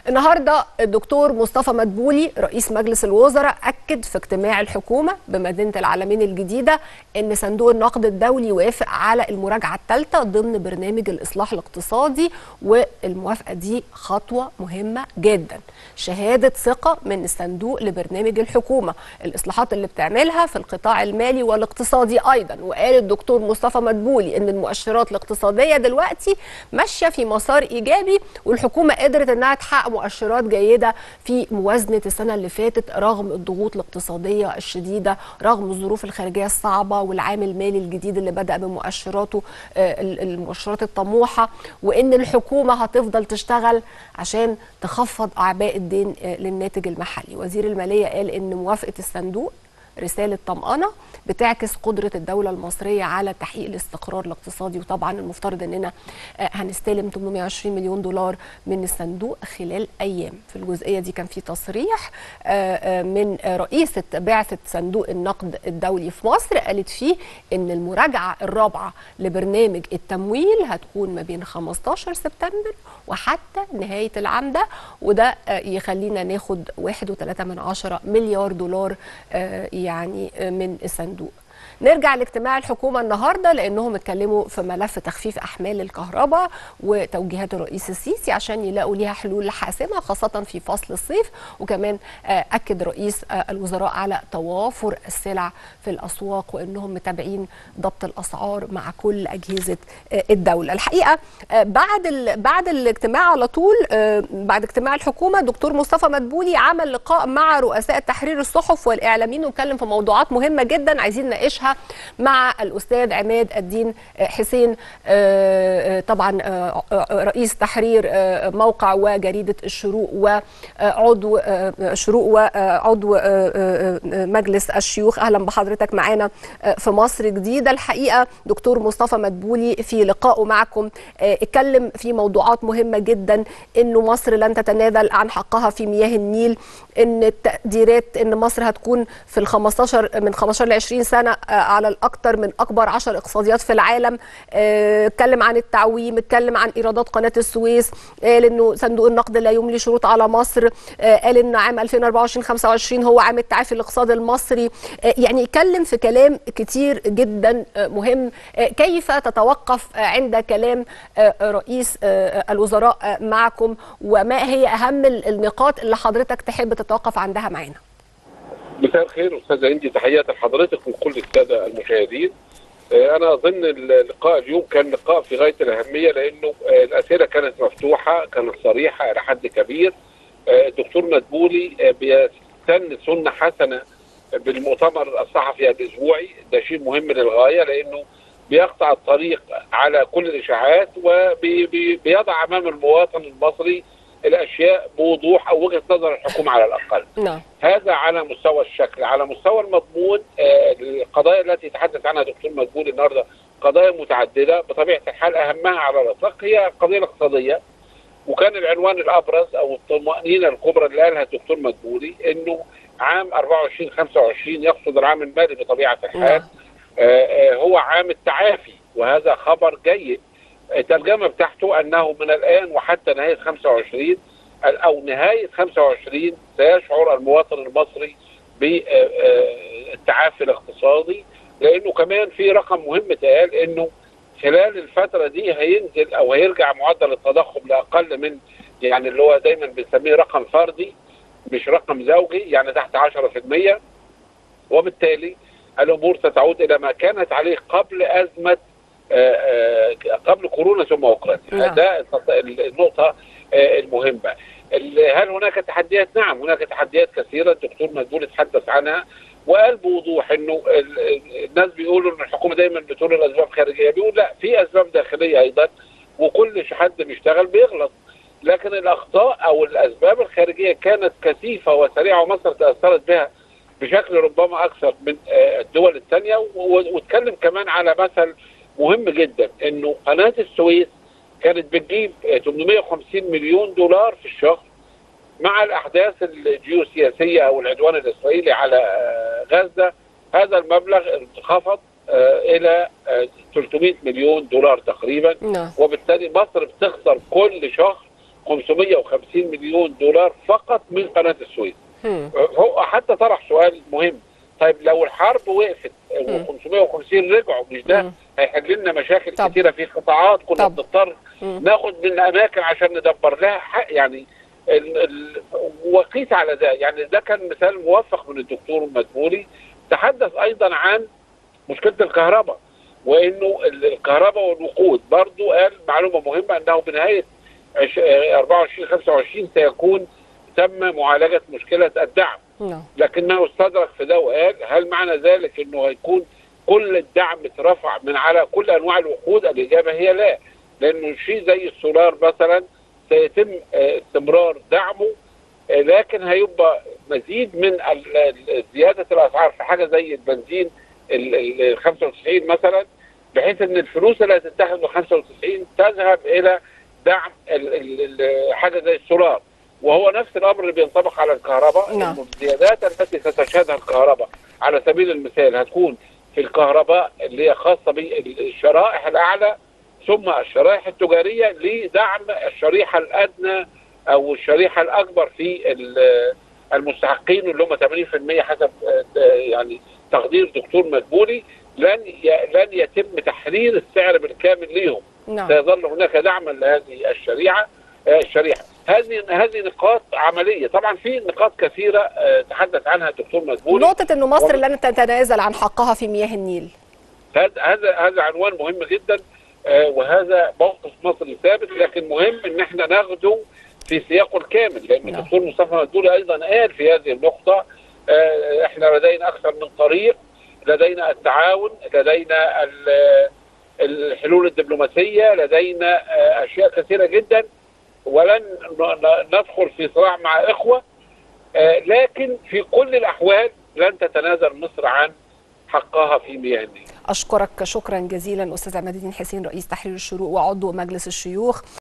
النهارده الدكتور مصطفى مدبولي رئيس مجلس الوزراء اكد في اجتماع الحكومه بمدينه العالمين الجديده ان صندوق النقد الدولي وافق على المراجعه الثالثه ضمن برنامج الاصلاح الاقتصادي والموافقه دي خطوه مهمه جدا شهاده ثقه من الصندوق لبرنامج الحكومه الاصلاحات اللي بتعملها في القطاع المالي والاقتصادي ايضا وقال الدكتور مصطفى مدبولي ان المؤشرات الاقتصاديه دلوقتي ماشيه في مسار ايجابي والحكومه قدرت انها تحقق مؤشرات جيده في موازنه السنه اللي فاتت رغم الضغوط الاقتصاديه الشديده رغم الظروف الخارجيه الصعبه والعام المالي الجديد اللي بدا بمؤشراته المؤشرات الطموحه وان الحكومه هتفضل تشتغل عشان تخفض اعباء الدين للناتج المحلي وزير الماليه قال ان موافقه الصندوق رساله طمانه بتعكس قدره الدوله المصريه على تحقيق الاستقرار الاقتصادي وطبعا المفترض اننا هنستلم 820 مليون دولار من الصندوق خلال ايام في الجزئيه دي كان في تصريح من رئيسه بعثه صندوق النقد الدولي في مصر قالت فيه ان المراجعه الرابعه لبرنامج التمويل هتكون ما بين 15 سبتمبر وحتى نهايه العام ده وده يخلينا ناخد 1.3 مليار دولار يعني من الصندوق نرجع لاجتماع الحكومه النهارده لانهم اتكلموا في ملف تخفيف احمال الكهرباء وتوجيهات الرئيس السيسي عشان يلاقوا ليها حلول حاسمه خاصه في فصل الصيف وكمان اكد رئيس الوزراء على توافر السلع في الاسواق وانهم متابعين ضبط الاسعار مع كل اجهزه الدوله الحقيقه بعد بعد الاجتماع على طول بعد اجتماع الحكومه دكتور مصطفى مدبولي عمل لقاء مع رؤساء تحرير الصحف والاعلاميين واتكلم في موضوعات مهمه جدا عايزين نناقشها مع الاستاذ عماد الدين حسين طبعا رئيس تحرير موقع وجريده الشروق وعضو الشروق وعضو مجلس الشيوخ اهلا بحضرتك معانا في مصر جديده الحقيقه دكتور مصطفى مدبولي في لقائه معكم اتكلم في موضوعات مهمه جدا انه مصر لن تتنازل عن حقها في مياه النيل ان التقديرات ان مصر هتكون في ال 15 من 15 ل 20 سنه على الاكثر من اكبر 10 اقتصاديات في العالم اتكلم عن التعويم اتكلم عن ايرادات قناه السويس قال انه صندوق النقد لا يملي شروط على مصر قال ان عام 2024 25 هو عام التعافي الاقتصادي المصري يعني اتكلم في كلام كتير جدا مهم كيف تتوقف عند كلام رئيس الوزراء معكم وما هي اهم النقاط اللي حضرتك تحب تتوقف عندها معانا مساء الخير استاذه عندي تحيات لحضرتك وكل الساده المشاهدين انا اظن اللقاء اليوم كان لقاء في غايه الاهميه لانه الاسئله كانت مفتوحه كانت صريحه الى حد كبير الدكتور مدبولي بيستن سنه حسنه بالمؤتمر الصحفي الاسبوعي ده شيء مهم للغايه لانه بيقطع الطريق على كل الاشاعات وبيضع امام المواطن المصري الاشياء بوضوح او وجهه نظر الحكومه على الاقل. نعم. هذا على مستوى الشكل، على مستوى المضمون آه القضايا التي يتحدث عنها دكتور مدبولي النهارده قضايا متعدده بطبيعه الحال اهمها على الاطلاق هي القضيه الاقتصاديه وكان العنوان الابرز او الطمانينه الكبرى اللي قالها الدكتور مدبولي انه عام 24 25 يقصد العام المالي بطبيعه الحال نعم. آه آه هو عام التعافي وهذا خبر جيد الترجمه بتاعته انه من الان وحتى نهايه 25 او نهايه 25 سيشعر المواطن المصري بالتعافي الاقتصادي لانه كمان في رقم مهم اتقال انه خلال الفتره دي هينزل او هيرجع معدل التضخم لاقل من يعني اللي هو دايما بنسميه رقم فردي مش رقم زوجي يعني تحت 10% وبالتالي الامور ستعود الى ما كانت عليه قبل ازمه قبل كورونا ثم اوكرانيا نعم. ده النقطه المهمه هل هناك تحديات نعم هناك تحديات كثيره الدكتور مدبولي تحدث عنها وقال بوضوح انه الناس بيقولوا ان الحكومه دايما بتقول الاسباب خارجيه بيقول لا في اسباب داخليه ايضا وكل حد بيشتغل بيغلط لكن الاخطاء او الاسباب الخارجيه كانت كثيفه وسريعه ومصر تاثرت بها بشكل ربما اكثر من الدول الثانيه واتكلم كمان على مثل مهم جدا انه قناه السويس كانت بتجيب 850 مليون دولار في الشهر مع الاحداث الجيوسياسيه او العدوان الاسرائيلي على غزه هذا المبلغ انخفض الى 300 مليون دولار تقريبا نعم. وبالتالي مصر بتخسر كل شهر 550 مليون دولار فقط من قناه السويس مم. هو حتى طرح سؤال مهم طيب لو الحرب وقفت مم. و550 رجعوا مش ده مم. هيحل لنا مشاكل طب. كثيره في قطاعات كنا طب. بنضطر مم. ناخد من اماكن عشان ندبر لها حق يعني ال ال وقيس على ده يعني ده كان مثال موفق من الدكتور مدبولي تحدث ايضا عن مشكله الكهرباء وانه ال- الكهرباء والوقود برضو قال معلومه مهمه انه بنهايه عش- آه، 24 25 سيكون تم معالجه مشكله الدعم نعم. لكنه استدرك في ده وقال هل معنى ذلك انه هيكون كل الدعم اترفع من على كل انواع الوقود الاجابه هي لا لانه شيء زي السولار مثلا سيتم آه، استمرار دعمه آه، لكن هيبقى مزيد من ال- ال- زياده الاسعار في حاجه زي البنزين ال ال- 95 مثلا بحيث ان الفلوس اللي هتتاخد من 95 تذهب الى دعم ال- ال- ال- حاجه زي السولار وهو نفس الامر اللي بينطبق على الكهرباء نعم. إنه الزيادات التي ستشهدها الكهرباء على سبيل المثال هتكون في الكهرباء اللي هي خاصه بالشرائح الاعلى ثم الشرائح التجاريه لدعم الشريحه الادنى او الشريحه الاكبر في ال- المستحقين اللي هم 80% حسب آه، يعني تقدير دكتور مدبولي لن ي- لن يتم تحرير السعر بالكامل ليهم نعم سيظل هناك دعما لهذه الشريعه آه، الشريحه هذه هذه نقاط عمليه طبعا في نقاط كثيره آه، تحدث عنها الدكتور مدبولي نقطة أنه مصر والله. لن تتنازل عن حقها في مياه النيل هذا هذا هذا عنوان مهم جدا آه، وهذا موقف مصري ثابت لكن مهم ان احنا ناخده في سياقه الكامل لان نعم. الدكتور مصطفى مدبولي ايضا قال في هذه النقطه آه، احنا لدينا اكثر من طريق لدينا التعاون لدينا ال- الحلول الدبلوماسيه لدينا آه، اشياء كثيره جدا ولن ن- ن- ندخل في صراع مع اخوه آه، لكن في كل الاحوال لن تتنازل مصر عن حقها في مياه النيل أشكرك شكرا جزيلا أستاذ عماد الدين حسين رئيس تحرير الشروق وعضو مجلس الشيوخ